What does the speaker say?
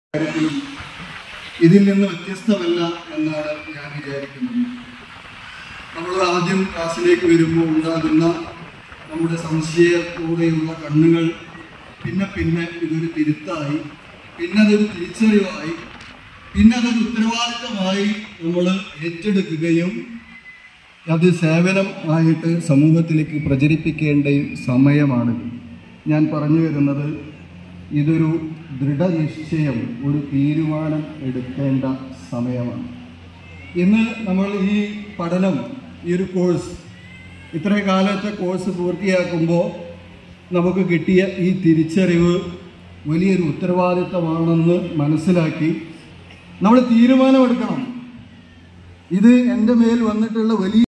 കാര്യത്തിലും ഇതിൽ നിന്ന് വ്യത്യസ്തമല്ല എന്നാണ് ഞാൻ വിചാരിക്കുന്നത് നമ്മൾ ആദ്യം ക്ലാസ്സിലേക്ക് വരുമ്പോൾ ഉണ്ടാകുന്ന നമ്മുടെ സംശയത്തോടെയുള്ള കണ്ണുകൾ പിന്നെ പിന്നെ ഇതൊരു തിരുത്തായി പിന്നെ അതൊരു തിരിച്ചറിവായി പിന്നെ അതൊരു ഉത്തരവാദിത്തമായി നമ്മൾ ഏറ്റെടുക്കുകയും അത് സേവനം ആയിട്ട് സമൂഹത്തിലേക്ക് പ്രചരിപ്പിക്കേണ്ട സമയമാണ് ഞാൻ പറഞ്ഞു വരുന്നത് ഇതൊരു ദൃഢനിശ്ചയം ഒരു തീരുമാനം എടുക്കേണ്ട സമയമാണ് ഇന്ന് നമ്മൾ ഈ പഠനം ഈ ഒരു കോഴ്സ് ഇത്രയും കാലത്തെ കോഴ്സ് പൂർത്തിയാക്കുമ്പോൾ നമുക്ക് കിട്ടിയ ഈ തിരിച്ചറിവ് വലിയൊരു ഉത്തരവാദിത്തമാണെന്ന് മനസ്സിലാക്കി നമ്മൾ തീരുമാനമെടുക്കണം ഇത് എൻ്റെ മേൽ വന്നിട്ടുള്ള വലിയ